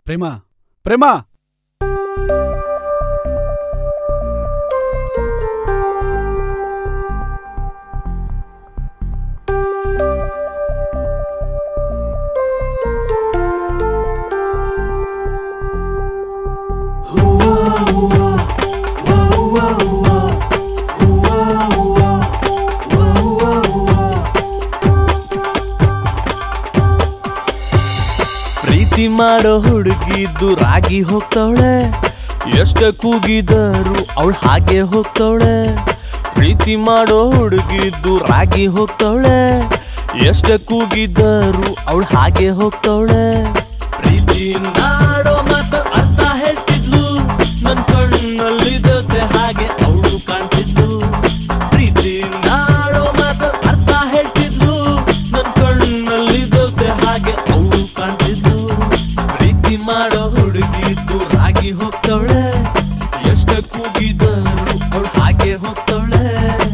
ಪ್ರೇಮ ಪ್ರೇಮ ಪ್ರೀತಿ ಮಾಡೋ ಹುಡುಗಿದ್ದು ರಾಗಿ ಹೋಗ್ತವಳೆ ಎಷ್ಟ ಕೂಗಿದರು ಅವಳು ಹಾಗೆ ಹೋಗ್ತವಳೆ ಪ್ರೀತಿ ಮಾಡೋ ಹುಡುಗಿದ್ದು ರಾಗಿ ಹೋಗ್ತವಳೆ ಎಷ್ಟ ಕೂಗಿದರು ಅವಳು ಹಾಗೆ ಹೋಗ್ತವಳೆ ಪ್ರೀತಿ ನಾಡೋ ಮಾತ ಅರ್ಥ ಹೇಳ್ತಿದ್ಲು ನನ್ ಕಣ್ಣಲ್ಲಿದ್ದತೆ ಹಾಗೆ ಅವಳು ಕಾಣ್ತಿದ್ಲು ಪ್ರೀತಿ ನಾಡೋ ಮಾತ ಅರ್ಥ ಹೇಳ್ತಿದ್ಲು ನನ್ ಕಣ್ಣಲ್ಲಿದ್ದತೆ ಹಾಗೆ ಅವಳು ಕಾಣ್ತಿದ್ಲು ಪ್ರೀತಿ ಮಾಡೋ ಹುಡುಗಿದ್ದು ರಾಗಿ ಹೋಗ್ತವಳೆ ಎಷ್ಟ ಕೂಗಿದರು ಅವಳು ಹಾಗೆ ಹೋಗ್ತವಳೆ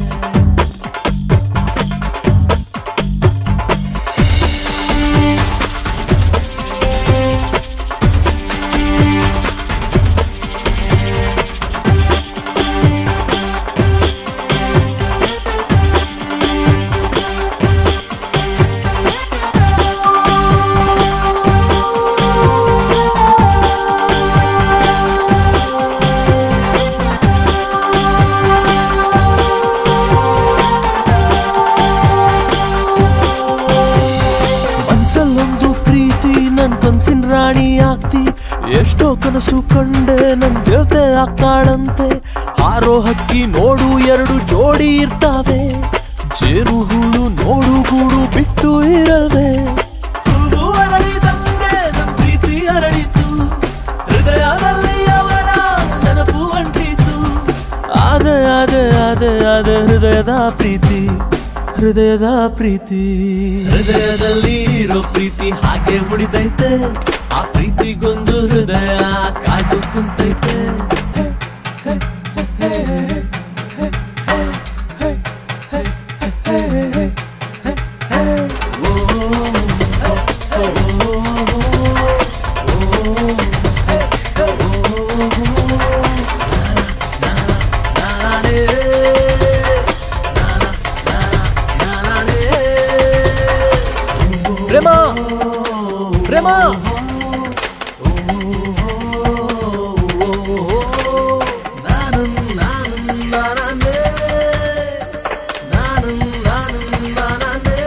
ಮನ್ಸಲ್ಲೊಂದು ಪ್ರೀತಿ ನನ್ ಕನ್ಸಿನ ರಾಣಿ ಆಗ್ತಿ ಎಷ್ಟೋ ಕನಸು ಕಂಡೆ ನನ್ ದೇವತೆ ಆಗ್ತಾಳಂತೆ ಹಾರೋ ಹಕ್ಕಿ ನೋಡು ಎರಡು ಜೋಡಿ ಇರ್ತಾವೆ ಜೇರು ಹುಳು ನೋಡು ಗೂಡು ಬಿಟ್ಟು ಇರಲ್ವೇ ಹೂವು ಅರಳಿದಂಗೆ ನನ್ ಪ್ರೀತಿ ಅರಳಿತು ಹೃದಯದಲ್ಲಿ ಅವಳ ನೆನಪು ಅಂಟಿತು ಅದೇ ಅದೇ ಅದೇ ಅದೇ ಹೃದಯದ ಪ್ರೀತಿ ಹೃದಯದ ಪ್ರೀತಿ ಹೃದಯದಲ್ಲಿ ಇರೋ ಪ್ರೀತಿ ಹಾಗೆ ಉಳಿದೈತೆ ಆ ಪ್ರೀತಿಗೊಂದು ಹೃದಯ ಕಾದು ಕುಂತೈತೆ ಪ್ರೇಮ ಪ್ರೇಮ ನಾನು ನಾನು ನಾನೇ ನಾನು ನಾನು ನಾನೇ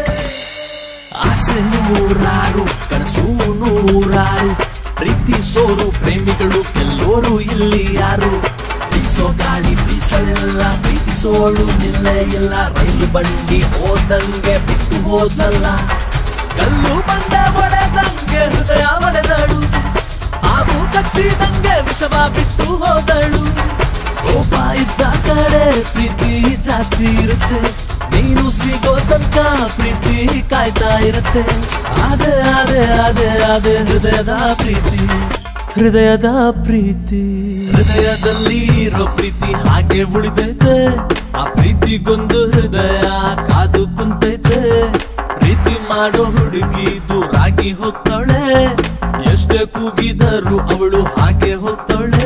ಆಸೆ ನೂರಾರು ಕನಸು ನೂರಾರು ಪ್ರೀತಿಸೋರು ಪ್ರೇಮಿಗಳು ಎಲ್ಲೋರು ಇಲ್ಲಿ ಯಾರು ಬೀಸೋ ಗಾಳಿ ಬೀಸಲಿಲ್ಲ ಪ್ರೀತಿಸೋಳು ನಿಲ್ಲೇ ಇಲ್ಲ ರೈಲು ಬಂಡಿ ಹೋದಂಗೆ ಬಿಟ್ಟು ಹೋದಲ್ಲ ಕಲ್ಲು ಬಂದ ಒಡೆದಂಗೆ ಹೃದಯ ಒಡೆದಳು ಹಾಗೂ ಕಚ್ಚಿದಂಗೆ ವಿಷವ ಬಿಟ್ಟು ಹೋದಳು ಕೋಪ ಇದ್ದ ಕಡೆ ಪ್ರೀತಿ ಜಾಸ್ತಿ ಇರುತ್ತೆ ನೀನು ಸಿಗೋ ತನಕ ಪ್ರೀತಿ ಕಾಯ್ತಾ ಇರುತ್ತೆ ಅದೇ ಅದೇ ಅದೇ ಅದೇ ಹೃದಯದ ಪ್ರೀತಿ ಹೃದಯದ ಪ್ರೀತಿ ಹೃದಯದಲ್ಲಿ ಇರೋ ಪ್ರೀತಿ ಹಾಗೆ ಉಳಿದೈತೆ ಆ ಪ್ರೀತಿಗೊಂದು ಹೃದಯ ಕಾದು ಕುಂತೈತೆ ಪ್ರೀತಿ ಮಾಡೋ ಹುಡುಗಿ ದೂರಾಗಿ ಹೋಗ್ತಾಳೆ ಎಷ್ಟೇ ಕೂಗಿದರು ಅವಳು ಹಾಗೆ ಹೋಗ್ತಾಳೆ